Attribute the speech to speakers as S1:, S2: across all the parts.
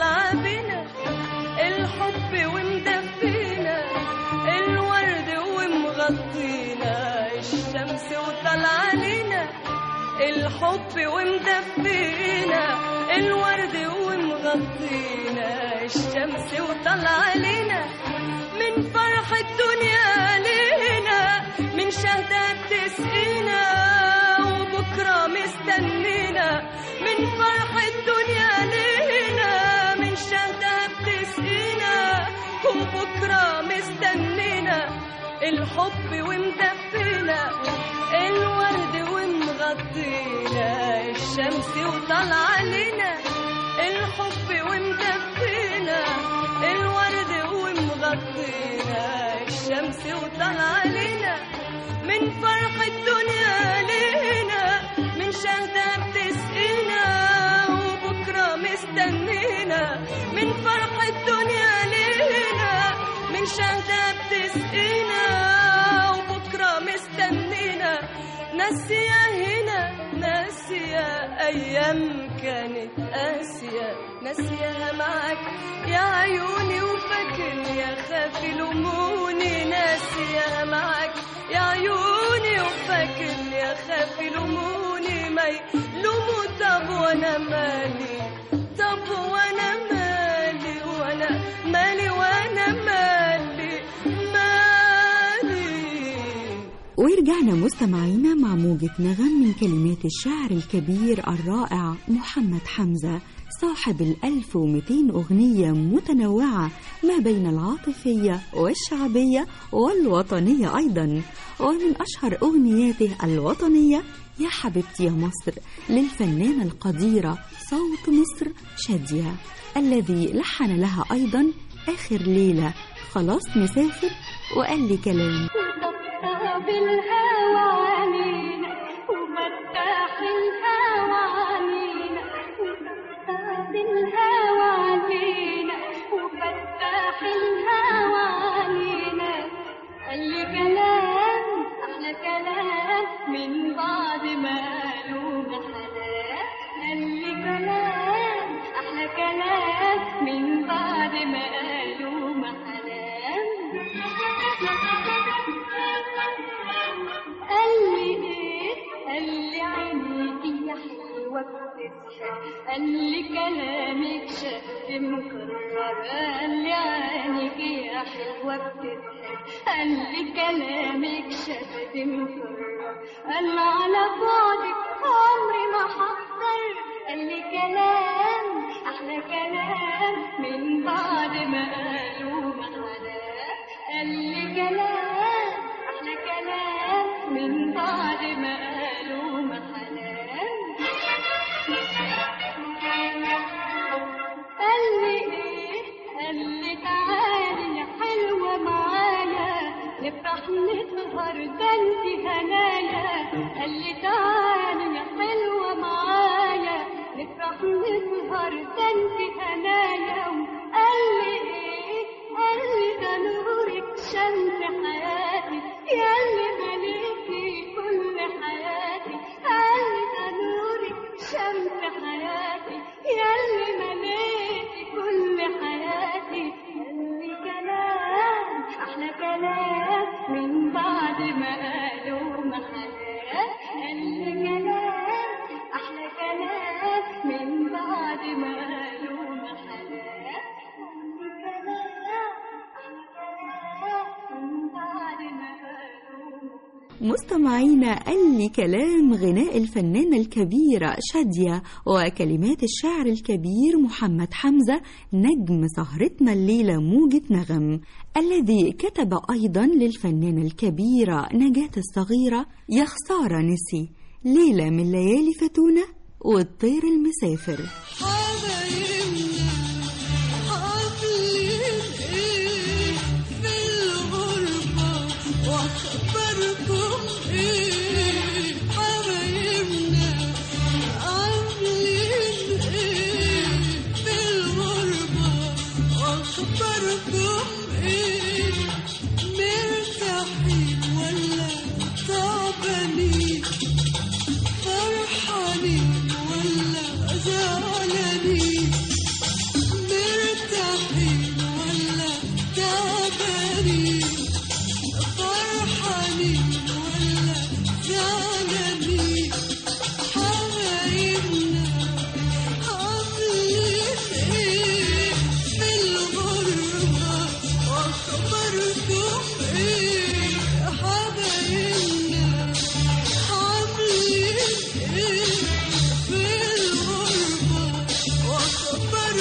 S1: طالعة بينا الحب ومدفينا الورد ومغطينا الشمس وطالعة لينا الحب ومدفينا الورد ومغطينا الشمس وطالعة لينا من فرح الدنيا لينا من شهدة بتسقينا وبكرة مستنينا من فرح الدنيا لينا من شهدة بتسقينا وبكرة مستنينا الحب ومدفينا الورد ومغطينا الشمس وطالعة لينا الحب ومدفينا الورد ومغطينا الشمس وطالعة لينا من فرح الدنيا لينا من شهدة بتسقينا وبكرة مستنينا من فرح الدنيا لينا من شهدة بتسقينا وبكرة مستنينا ناسية هنا ناسية أيام كانت قاسية ناسيها معاك يا عيوني وفاكر يا خافي لوموني ناسيها معاك يا عيوني وفاكر يا خافي لوموني ما يلوموا طب وانا مالي طب وانا مالي وانا مالي وانا مالي مالي
S2: ورجعنا مستمعينا مع موجة نغم من كلمات الشاعر الكبير الرائع محمد حمزة صاحب الألف ومئتين أغنية متنوعة ما بين العاطفية والشعبية والوطنية أيضا ومن أشهر أغنياته الوطنية يا حبيبتي يا مصر للفنانة القديرة صوت مصر شادية الذي لحن لها أيضا آخر ليلة خلاص مسافر وقال لي كلام
S3: بالهوى علينا ومرتاح الهوى علينا ومرتاح بالهوى علينا وفتاح الهوى علينا قال لي كلام احلى كلام من بعد ما قالوا بحلال قال لي كلام احلى كلام من بعد ما قالوا قال لي ايه قال لي عينيكي يا حلوة بتضحك قال لي كلامك شد مكرر قال لي عينيكي يا حلوة بتضحك قال لي كلامك شد مكرر قال على بعدك عمري ما هقدر قال لي كلام احلى كلام من بعد ما قالوا ما قال لي كلام احلى كلام من بعد ما قالوا ما قال لي ايه قال لي تعالي يا حلوة معايا نفرح نسهر ده انت هنايا قال لي تعالي يا حلوة معايا نفرح نسهر ده انت هنايا قال لي ايه قال لي ده نورك شمس حياتي يا اللي مليكي كل حياتي قال لي ده نورك شمس حياتي يا اللي مليكي كل حياتي قال لي كلام احلى كلام من بعد ما قالوا ما حلال قال لي كلام احلى كلام من بعد ما قالوا ما حلال قال لي كلام احلى كلام من بعد ما قالوا ما
S2: مستمعينا قال لي كلام غناء الفنانة الكبيرة شادية وكلمات الشاعر الكبير محمد حمزة نجم سهرتنا الليلة موجة نغم الذي كتب أيضا للفنانة الكبيرة نجاة الصغيرة يا خسارة نسي ليلة من ليالي فتونة والطير المسافر
S1: حبايبنا عاملين ايه في الغربة واخباركم ايه حبايبنا عاملين ايه في الغربة واخباركم ايه مرتاحين ولا تعبانين فرحانين ولا زعلانين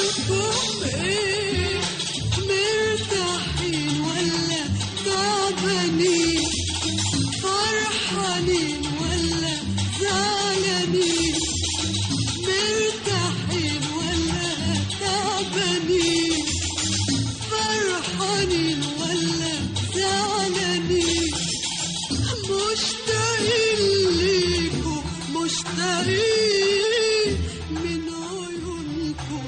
S1: لكم ايه مرتاحين ولا تعبانين فرحانين ولا زعلانين مرتاحين ولا تعبانين فرحانين ولا زعلانين مشتاقين ليكم مشتاقين من عيونكم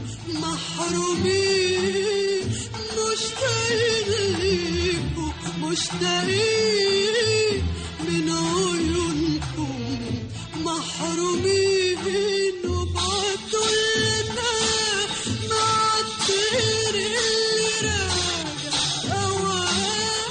S1: محرومين مشتاقين ليكم مشتاقين من عيونكم محرومين وابعتوا لنا مع الطير اللي راجع أوام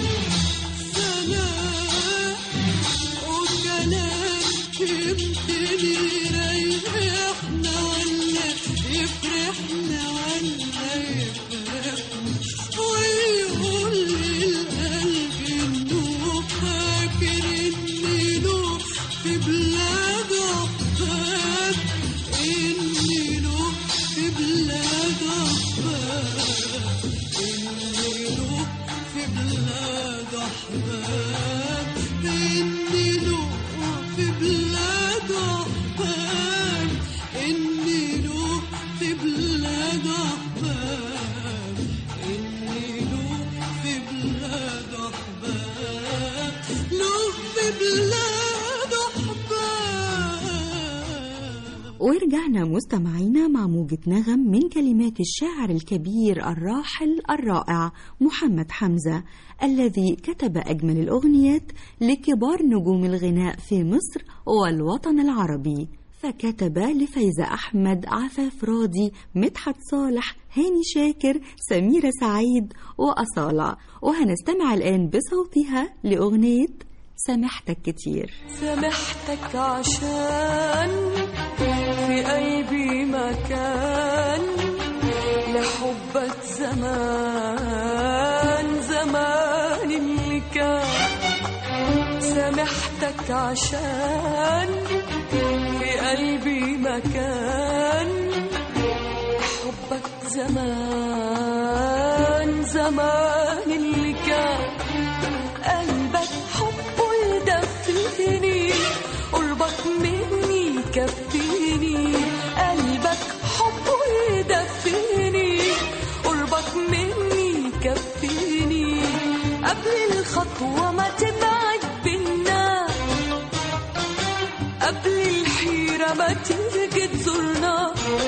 S1: سلام وكلام يمكن يريحنا ولا يفرحنا ولا يفرحنا ويقول للقلب انه فاكر اني له في بلاد عقبال اني له في بلاد عقبال اني له في بلاد احباب اني له في بلاد احباب اني له في بلاد احباب اني له في بلاد احباب له في بلاد احباب
S2: ورجعنا مستمعينا مع موجة نغم من كلمات الشاعر الكبير الراحل الرائع محمد حمزة الذي كتب أجمل الأغنيات لكبار نجوم الغناء في مصر والوطن العربي فكتب لفايزة أحمد عفاف راضي مدحت صالح هاني شاكر سميرة سعيد وأصالة وهنستمع الآن بصوتها لأغنية سامحتك كتير
S4: سامحتك عشان في قلبي مكان لحبك زمان زمان اللي كان سامحتك عشان في قلبي مكان حبك زمان زمان اللي كان قلبك حبه يدفيني قربك مني يكفيني قلبك حبه يدفيني قربك مني يكفيني قبل الخطوة ما تبعد بينا قبل الحيرة ما تيجي تزورنا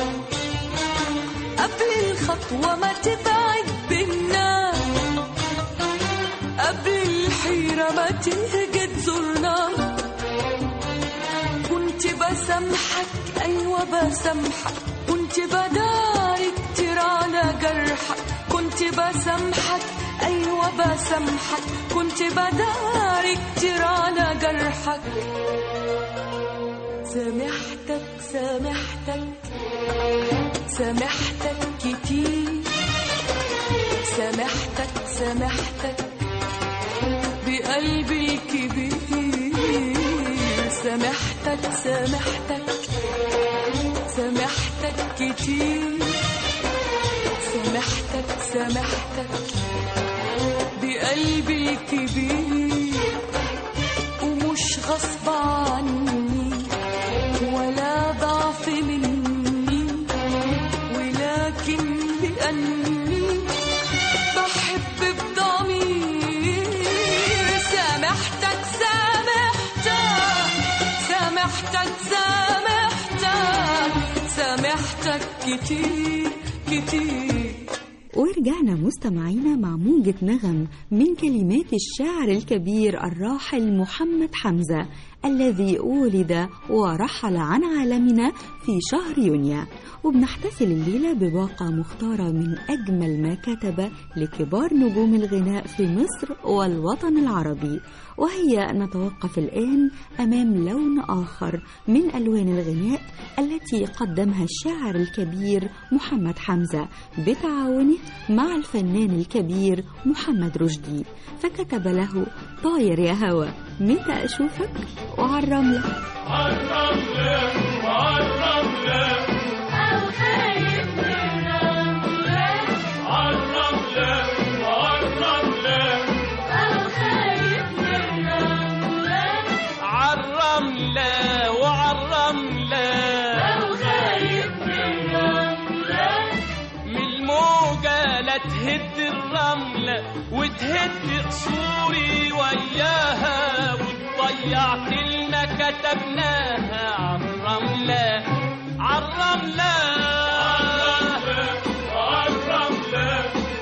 S4: قبل الخطوة ما تبعد بينا قبل الحيرة ما تيجي تزورنا كنت بسامحك أيوة بسامحك كنت بداري كتير على جرحك كنت بسامحك أيوة بسامحك كنت بداري كتير على جرحك سامحتك سامحتك سامحتك كتير سامحتك سامحتك بقلبي الكبير سامحتك سامحتك سامحتك كتير سامحتك سامحتك بقلبي الكبير ومش غصب عني ولا ضعف مني ولكن لأني بحب بضمير سامحتك سامحتك سامحتك سامحتك سامحتك كتير كتير
S2: ورجعنا مستمعينا مع موجة نغم من كلمات الشاعر الكبير الراحل محمد حمزة الذي ولد ورحل عن عالمنا في شهر يونيو وبنحتفل الليلة بباقة مختارة من أجمل ما كتب لكبار نجوم الغناء في مصر والوطن العربي وهي نتوقف الآن أمام لون آخر من ألوان الغناء التي قدمها الشاعر الكبير محمد حمزة بتعاونه مع الفنان الكبير محمد رشدي فكتب له طاير يا هوى متى أشوفك وعلى الرملة
S3: أو خايف من
S5: تهد الرملة وتهد قصوري وياها وتضيع كلمة كتبناها عالرملة عالرملة عالرملة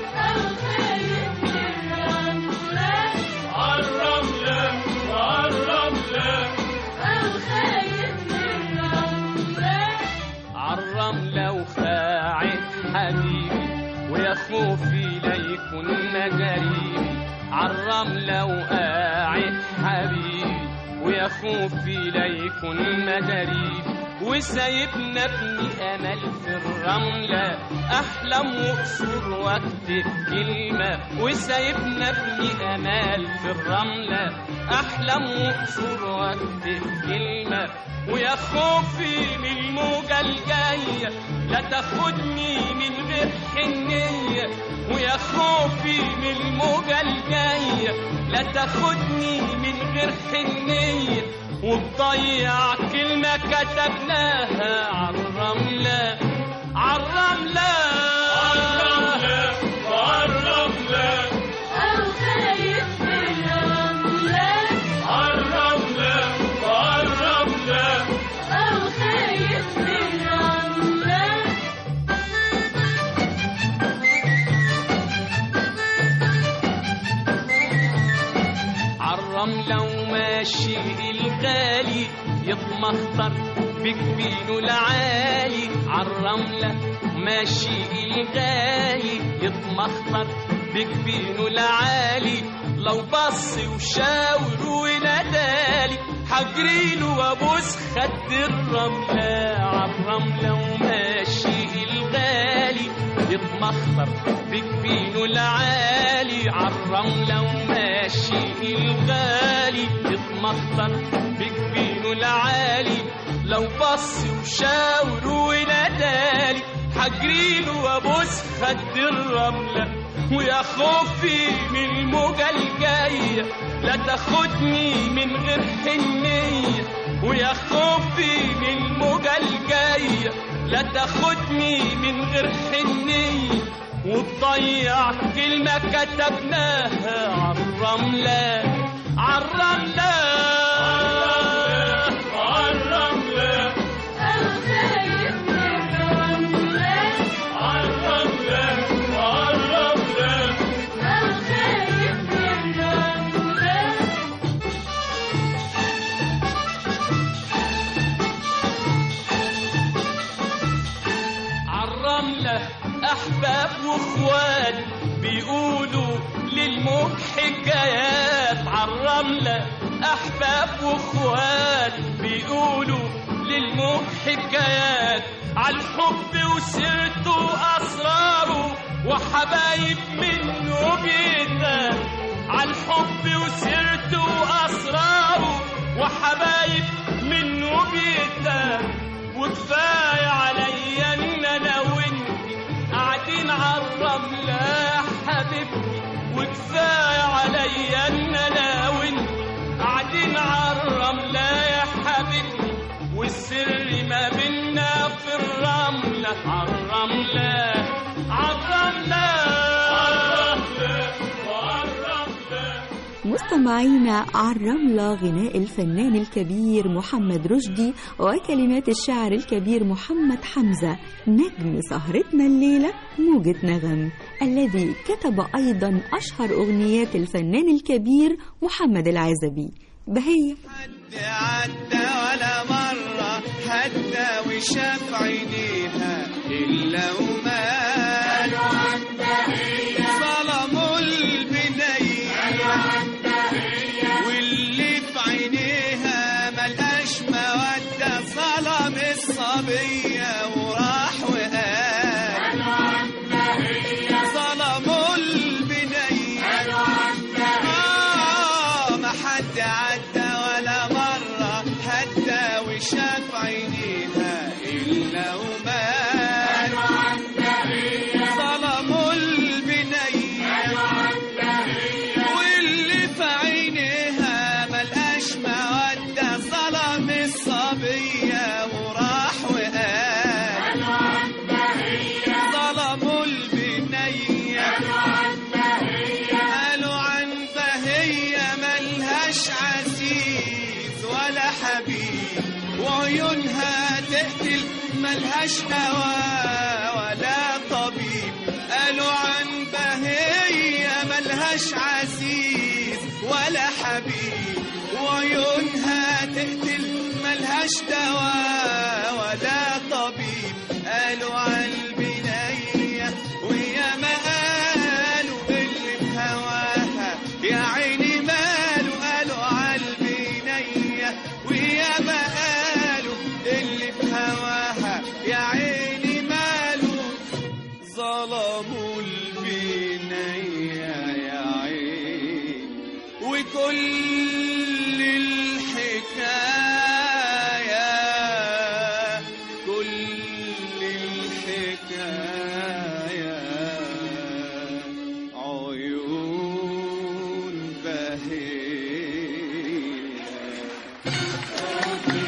S5: عالرملة عالرملة عالرملة وخاعد حبيبي ويا خوفي ليكون مجاريبي عالرملة وقاعد حبيبي ويا خوفي ليكون مجاريبي وسايبنا ابني امل في الرملة احلم واقصر واكتب كلمة وسايبنا ابني امل في الرملة احلم واقصر واكتب كلمة ويا خوفي من الموجة الجاية لا تاخدني من غير حنية ويا خوفي من الموجة الجاية لا تاخدني من غير حنية وتضيع كلمة كتبناها عالرملة عالرملة عالرملة عالرملة عالرملة عالرملة عالرملة وماشي الغالي يتمخطر بجبينه العالي عالرملة ماشي الغالي يتمخطر بجبينه العالي لو بص وشاور ونادالي حجريله وابوس خد الرملة عالرملة وماشي الغالي يتمخطر بجبينه العالي عالرملة وماشي الغالي يتمخطر بجبينه العالي لو بص وشاور ونادالي حجريله وابوس خد الرملة ويا خوفي من الموجة الجاية لا تاخدني من غير حنية ويا خوفي من الموجة الجاية لا تاخدني من غير حنية وتضيع كلمة كتبناها عالرملة عالرملة عالرملة عالرملة عالرملة عالرملة أحباب وإخوات بيقولوا للموج حكايات عالرملة أحباب وإخوات بيقولوا للموج حكايات عالحب وسيرته وأسراره وحبايب منه بيتات عالحب وسيرته وأسراره وحبايب منه بيتات وكفاية عليا ان انا وانت قاعدين عالرملة يا حبيبتي وكفاية عليا ان انا وانت قاعدين عالرملة يا حبيبتي والسر ما بينا في الرملة عالرملة عالرملة عالرملة عالرملة
S2: مستمعينا على الرملة غناء الفنان الكبير محمد رشدي وكلمات الشاعر الكبير محمد حمزة نجم سهرتنا الليلة موجة نغم الذي كتب أيضا أشهر أغنيات الفنان الكبير محمد العزبي بهية
S6: حد عدى ولا مرة حتى وشاف عينيها إلا وما ظلموا البنية واللي في عينيها ملقاش مودة ظلم الصبية وراح وقال ظلموا البنية آه ما حد عدى ولا مرة حتى وشاف عينيها إلا ومات ظلموا البنية واللي في عينيها ملقاش مودة ظلم الصبية وراح وقال ظلموا البنية ملهاش دواء ولا طبيب قالوا عن بهية ملهاش عزيز ولا حبيب وعيونها تقتل ملهاش دواء ولا طبيب قالوا عن البنية ويا ما قالوا اللي بهواها يا عيني ماله قالوا على البنية ويا ما قالوا اللي بهواها يا عيني ماله ظلموا البنية يا عيني وكل الحكاية كل الحكاية عيون بهية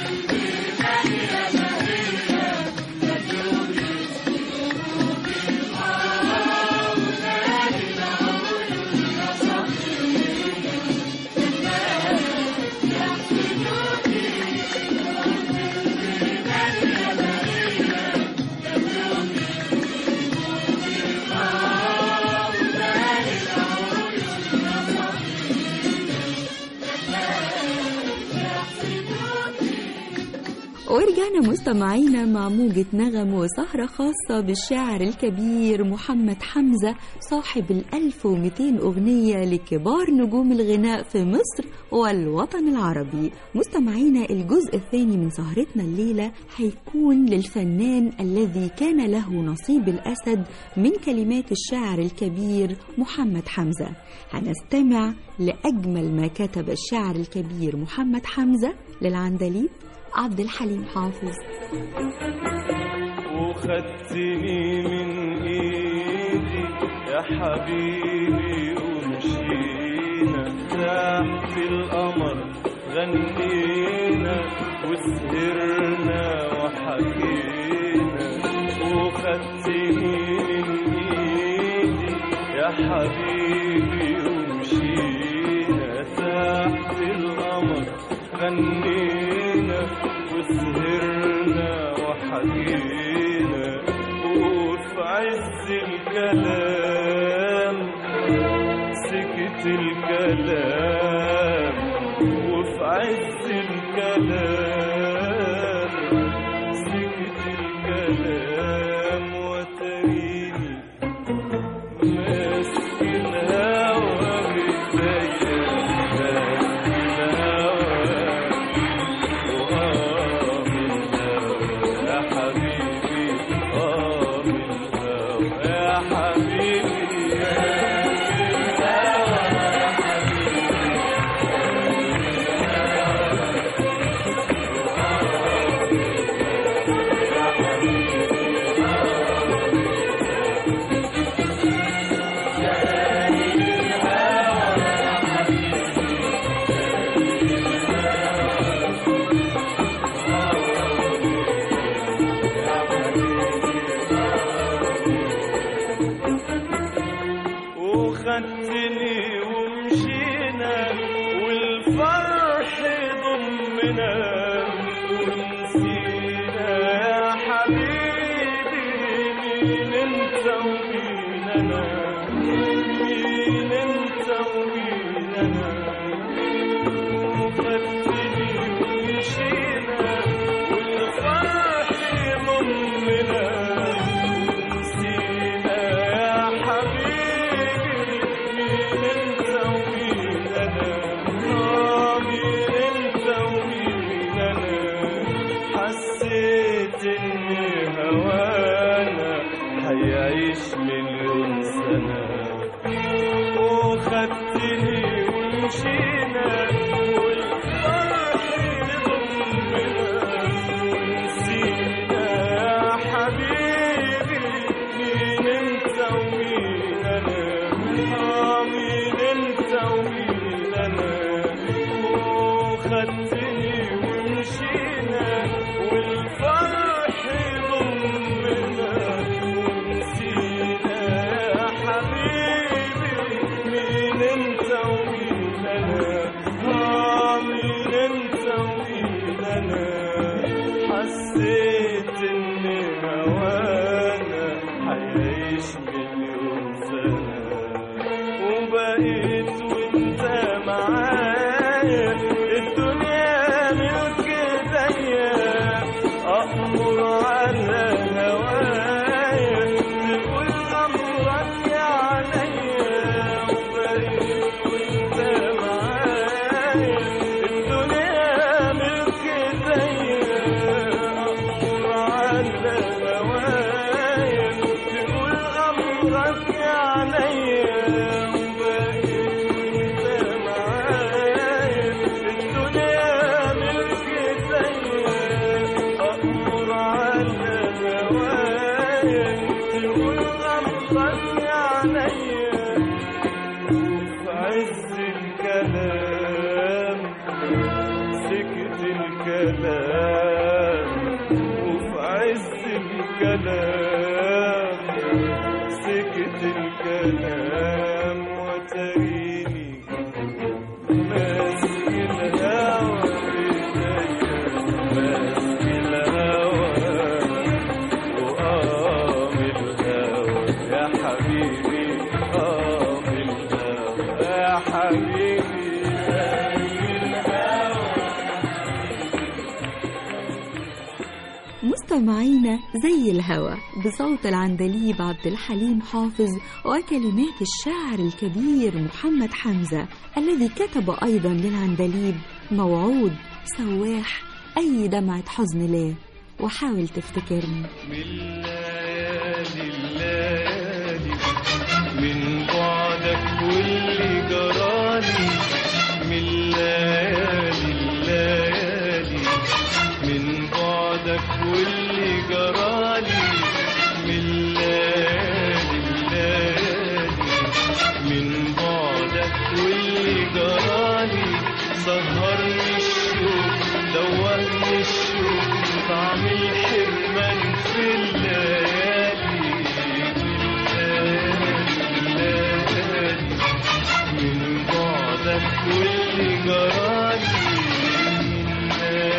S2: ورجعنا مستمعينا مع موجة نغم وسهرة خاصة بالشاعر الكبير محمد حمزة صاحب الألف ومئتين أغنية لكبار نجوم الغناء في مصر والوطن العربي مستمعينا الجزء الثاني من سهرتنا الليلة هيكون للفنان الذي كان له نصيب الأسد من كلمات الشاعر الكبير محمد حمزة هنستمع لأجمل ما كتب الشاعر الكبير محمد حمزة للعندليب عبد الحليم حافظ
S5: وخدتني من ايدي يا حبيبي ومشينا تحت القمر غنينا وسهرنا وحكينا وخدتني من ايدي يا حبيبي ومشينا تحت القمر غنينا وسهرنا وحكينا وفي عز الكلام سكت الكلام وفي عز الكلام سكت الكلام وتريني ماسك الهوى بإيديا ماسك الهوى وآه الهوى يا حبيبي آه الهوى يا حبيبي يا وخدتني ومشينا والفرح ضمنا ونسينا يا حبيبي مين انت ومين انا مين انت ومين انا وخدتني ومشينا والفرح ضمنا نسينا يا حبيبي مين انت ومين انا آه مين انت ومين انا حسيت ان هوانا هيعيش مليون سنه وخدتني ومشينا والفرح ضمنا ونسينا يا حبيبي مين انت ومين انا آه مين انت ومين انا وخدتني ومشينا والفرح ضمنا ونسينا يا حبيبي سنة وبقيت وانت معايا الدنيا ملك ايديا أأمر على هوايا تقول أمرك عليا وبقيت وانت معايا الدنيا ملك ايديا أأمر على هوايا تقول أمرك عليا وبقيت وانت معايا الدنيا ملك ايديا أأمر على هوايا تقول أمرك عليا وفي عز الكلام سكت الكلام وفي عز الكلام سكت الكلام وتريني ماسك الهوى بإيديا ماسك الهوى وقام الهوى يا حبيبي قام الهوى يا حبيبي قام الهوى
S2: مستمعينا زي الهوى بصوت العندليب عبد الحليم حافظ وكلمات الشاعر الكبير محمد حمزة الذي كتب أيضا للعندليب موعود سواح أي دمعة حزن لا وحاول تفتكرني
S5: من الليالي الليالي من بعدك واللي جرالي من الليالي الليالي من بعدك واللي جرالي من الليالي الليالي من بعدك واللي جرالي سهرني الشوق دوقني الشوق طعم الحرمان في الليالي الليالي من بعدك واللي جرالي من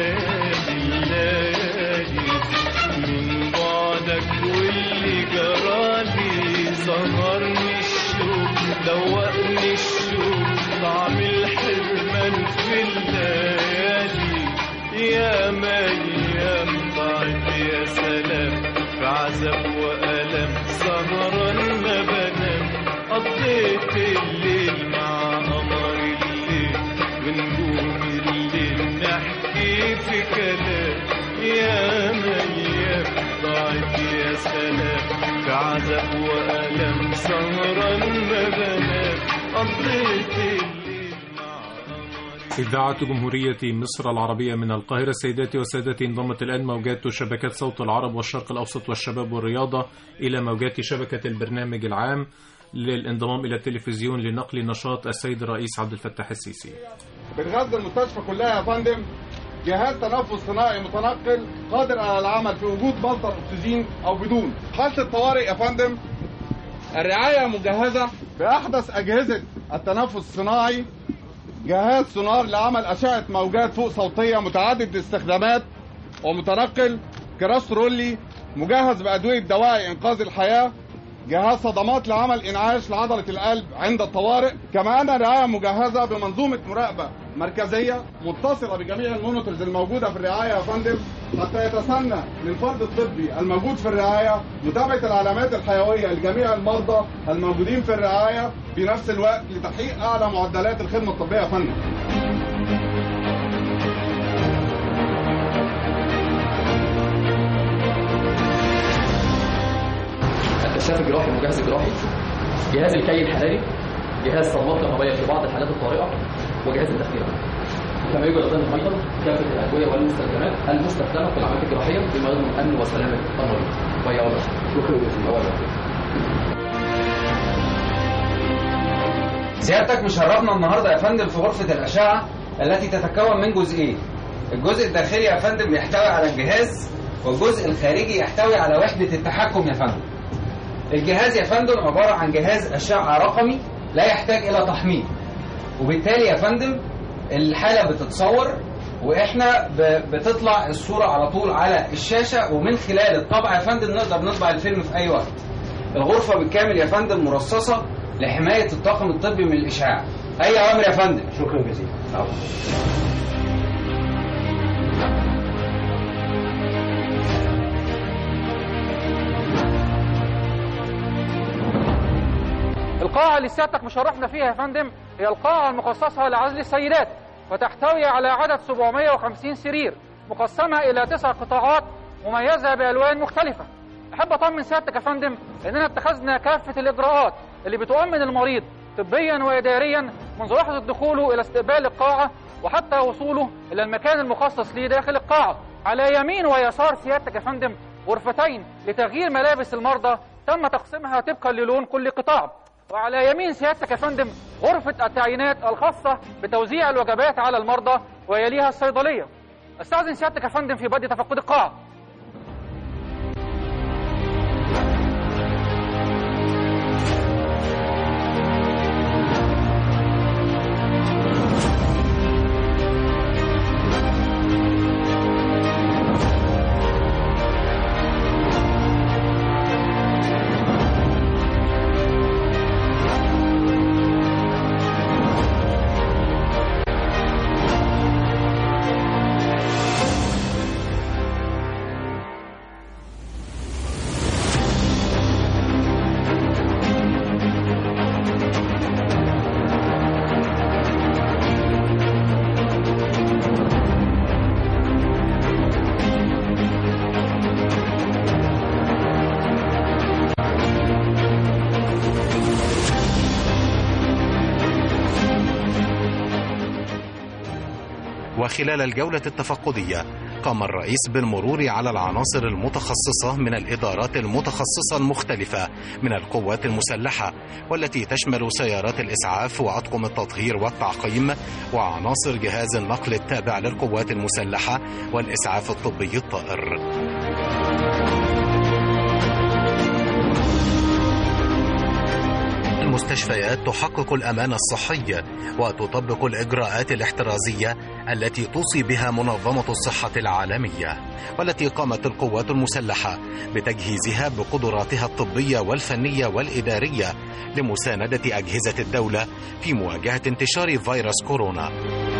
S5: الليالي من بعدك واللي جرالي سهرني الشوق دوقني الشوق طعم الحرمان في الليالي يا ميام ضاعت يا سلام في عذاب وألم سهرا ما بنام قضيت الليل مع قمر الليل ونجوم الليل نحكي في كلام يا ميام ضاعت يا سلام في عذاب وألم سهرا ما بنام قضيت الليل مع قمر
S7: إذاعة جمهورية مصر العربية من القاهرة سيداتي وسادتي انضمت الآن موجات شبكات صوت العرب والشرق الأوسط والشباب والرياضة إلى موجات شبكة البرنامج العام للانضمام إلى التلفزيون لنقل نشاط السيد الرئيس عبد الفتاح السيسي
S8: بتغذي المستشفى كلها يا فندم جهاز تنفس صناعي متنقل قادر على العمل في وجود مصدر اكسجين او بدون حالة الطوارئ يا فندم الرعاية مجهزة بأحدث أجهزة التنفس الصناعي جهاز سونار لعمل أشعة موجات فوق صوتية متعدد الاستخدامات ومتنقل كراس رولي مجهز بأدوية دواعي إنقاذ الحياة جهاز صدمات لعمل انعاش لعضلة القلب عند الطوارئ كما أن الرعاية مجهزة بمنظومة مراقبة مركزية متصلة بجميع المونيتورز الموجودة في الرعاية يا فندم حتى يتسنى للفرد الطبي الموجود في الرعاية متابعة العلامات الحيوية لجميع المرضى الموجودين في الرعاية في نفس الوقت لتحقيق أعلى معدلات الخدمة الطبية يا فندم
S9: الكشاف الجراحي المجهز الجراحي جهاز الكي الحراري جهاز صدمات كهربائيه في بعض الحالات الطارئه وجهاز التخدير كما يوجد لدينا ايضا كافه الادويه والمستلزمات المستخدمه في العمليات الجراحيه بما يضمن امن وسلامه المريض وهي اولا شكرا اولا
S10: سيادتك مشرفنا النهارده يا فندم في غرفة الأشعة التي تتكون من جزئين. الجزء الداخلي يا فندم يحتوي على الجهاز والجزء الخارجي يحتوي على وحدة التحكم يا فندم. الجهاز يا فندم عبارة عن جهاز أشعة رقمي لا يحتاج إلى تحميل. وبالتالي يا فندم الحالة بتتصور واحنا ب- بتطلع الصورة على طول على الشاشة ومن خلال الطبع يا فندم نقدر نطبع الفيلم في أي وقت. الغرفة بالكامل يا فندم مرصصة لحماية الطاقم الطبي من الإشعاع أي أوامر يا فندم شكرا جزيلا
S11: القاعة اللي سيادتك مشرفنا فيها يا فندم هي القاعة المخصصة لعزل السيدات وتحتوي على عدد 750 سرير مقسمة إلى تسع قطاعات مميزة بألوان مختلفة أحب أطمن سيادتك يا فندم إننا اتخذنا كافة الإجراءات اللي بتؤمن المريض طبيا وإداريا منذ لحظة دخوله إلى استقبال القاعة وحتى وصوله إلى المكان المخصص ليه داخل القاعة على يمين ويسار سيادتك يا فندم غرفتين لتغيير ملابس المرضى تم تقسيمها طبقا للون كل قطاع وعلى يمين سيادتك يا فندم غرفة التعيينات الخاصة بتوزيع الوجبات على المرضى ويليها الصيدلية استأذن سيادتك يا فندم في بدء تفقد القاعة
S12: وخلال الجولة التفقدية قام الرئيس بالمرور على العناصر المتخصصة من الإدارات المتخصصة المختلفة من القوات المسلحة والتي تشمل سيارات الإسعاف وأطقم التطهير والتعقيم وعناصر جهاز النقل التابع للقوات المسلحة والإسعاف الطبي الطائر المستشفيات تحقق الأمان الصحي وتطبق الإجراءات الاحترازية التي توصي بها منظمة الصحة العالمية والتي قامت القوات المسلحة بتجهيزها بقدراتها الطبية والفنية والإدارية لمساندة أجهزة الدولة في مواجهة انتشار فيروس كورونا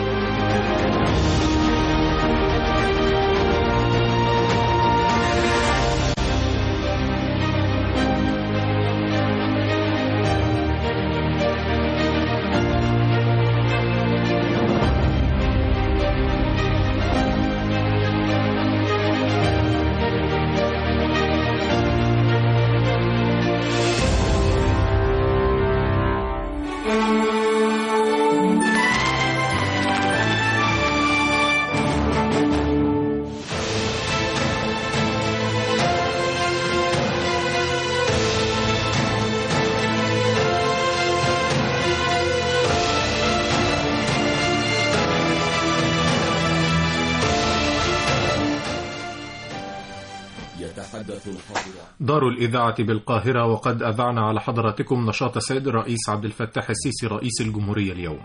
S13: يتحدث الحاضر
S7: دار الإذاعة بالقاهرة وقد أذعنا على حضراتكم نشاط السيد الرئيس عبد الفتاح السيسي رئيس الجمهورية اليوم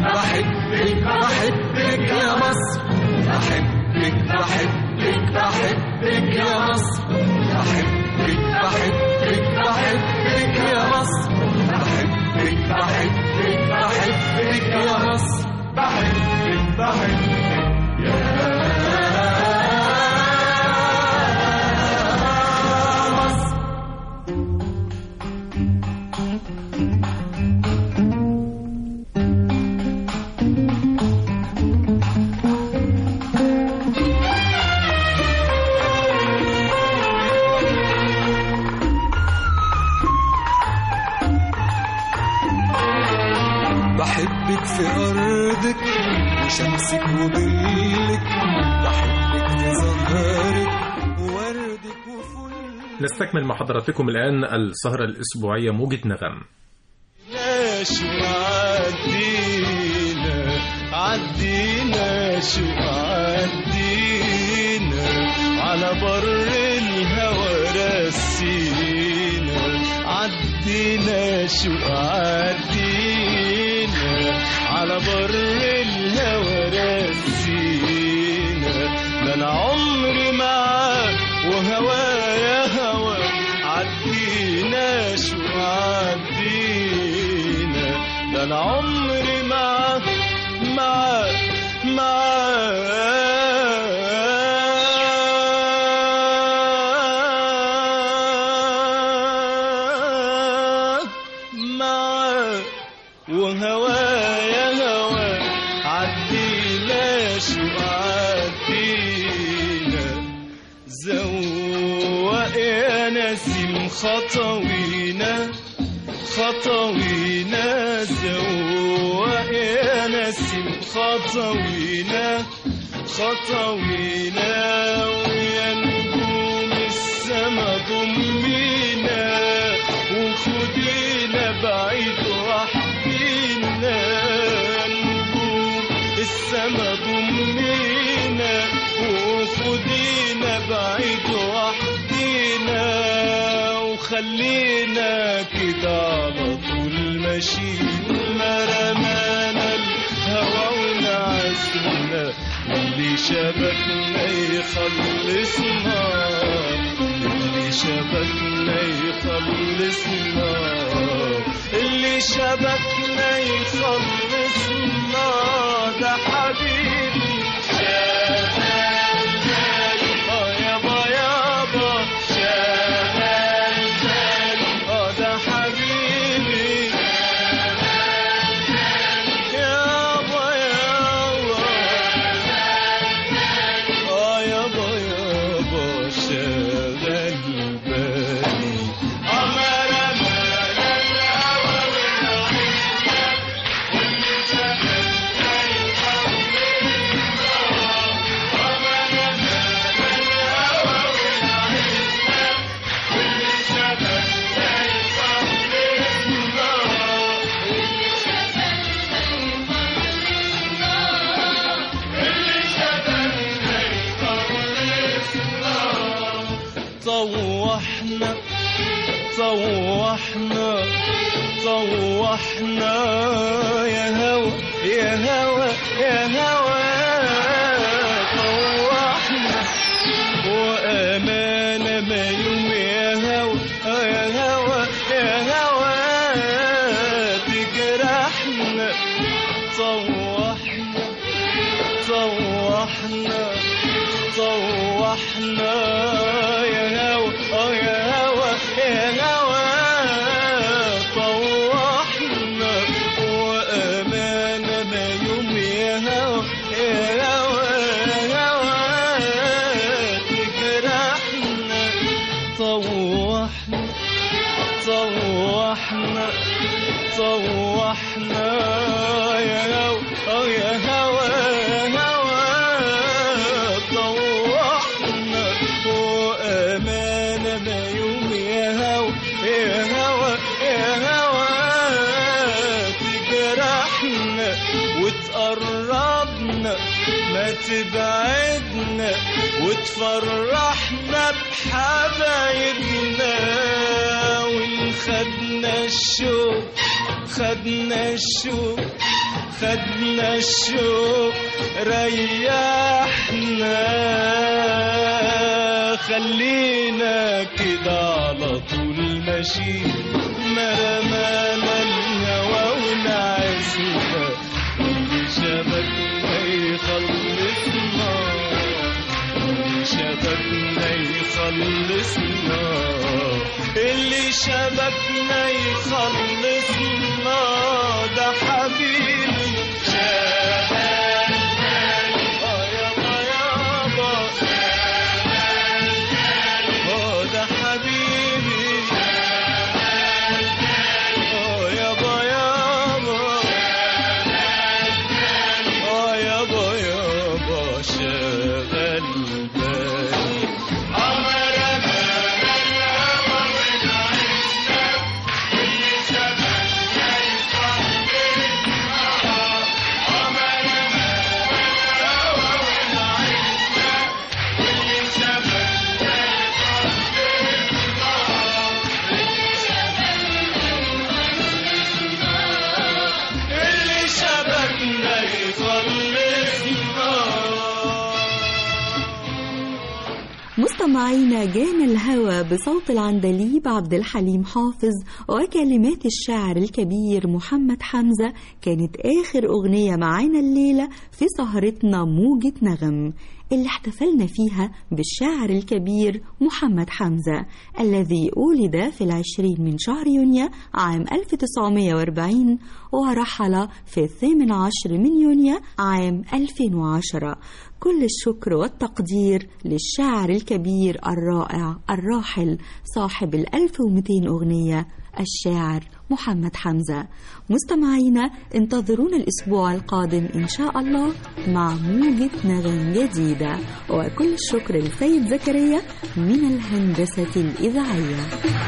S5: بحبك بحبك يا مصر بحبك بحبك بحبك يا مصر بحبك بحبك بحبك يا مصر بحبك بحبك بحبك يا مصر بحبك بحبك يا مصر بحبك في أرضك وشمسك وظلك بحبك في زهرك ووردك وفلك
S7: نستكمل مع حضراتكم الآن السهرة الأسبوعية موجة نغم
S5: شو عدينا عدينا شو عدينا على بر الهوى رسينا عدينا شو عدينا على بر الهوى رسينا ده انا عمري معاك وهوايا هوا عدينا شو عدينا ده انا عمري معاك معاك معاك معاك وهوايا هوا عدينا شو عدينا زوق يا نسيم خطوينا خطوينا زوق يا نسيم خطوينا خطوينا ويا نجوم السما ضمينا وخدينا بعيد وحدينا نجوم السما ضمينا وخدينا بعيد وحدينا وخلينا كده على طول ماشيين ما رمانا الهوى ونعسنا اللي شبكنا يخلصنا اللي شبكنا يخلصنا اللي شبكنا يخلصنا ده حبيبي شغال بالي اه يابا يابا شغال بالي اه ده حبيبي يابا يابا اه يابا يابا شغال بالي أمر أمر الهوى طوحنا طوحنا طوحنا يا هوى يا هوى يا هوى طوحنا وأمانة ما يوم يا هوى آه يا هوى يا هوى تجرحنا طوحنا طوحنا طوحنا يا هوى اه يا هوى يا هوى طوحنا وأمانة ما يوم يا هوى يا هوى يا هوى تجرحنا طوحنا طوحنا طوحنا يا هوى اه يا هوى يا هوى طوحنا وأمانة ما يوم يا هوى يا هوى يا هوى تجرحنا وتقربنا ما تبعدنا وتفرحنا بحبايبنا وإن خدنا الشوق خدنا الشوق
S6: خدنا الشوق ريحنا خلينا كده على طول ماشيين ما رمانا الهوى ونعسنا واللي شبكنا يخلصنا واللي شبكنا يخلصنا اللي شبكنا يخلصنا ده حبيبي شبكنا آه يابا يابا آه ده حبيبي آه يابا يابا آه يابا يابا شغل بالي عمر اللي شبكنا يخلصنا
S2: مستمعينا جانا الهوى بصوت العندليب عبد الحليم حافظ وكلمات الشاعر الكبير محمد حمزة كانت آخر أغنية معانا الليلة في سهرتنا موجة نغم اللي احتفلنا فيها بالشاعر الكبير محمد حمزة الذي ولد في العشرين من شهر يونيو عام 1940 ورحل في الثامن عشر من يونيو عام 2010 كل الشكر والتقدير للشاعر الكبير الرائع الراحل صاحب الألف ومئتين أغنية الشاعر محمد حمزة مستمعينا انتظرونا الأسبوع القادم إن شاء الله مع موجة نغم جديدة وكل الشكر لسيد زكريا من الهندسة الإذاعية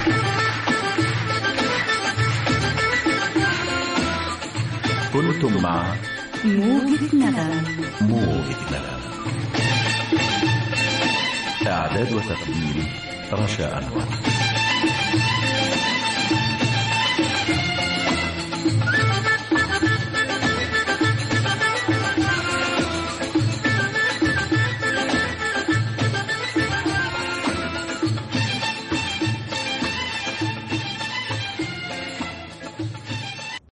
S14: كنتم مع
S2: موجة نغم
S14: موجة نغم إعداد وتقديم رشا أنور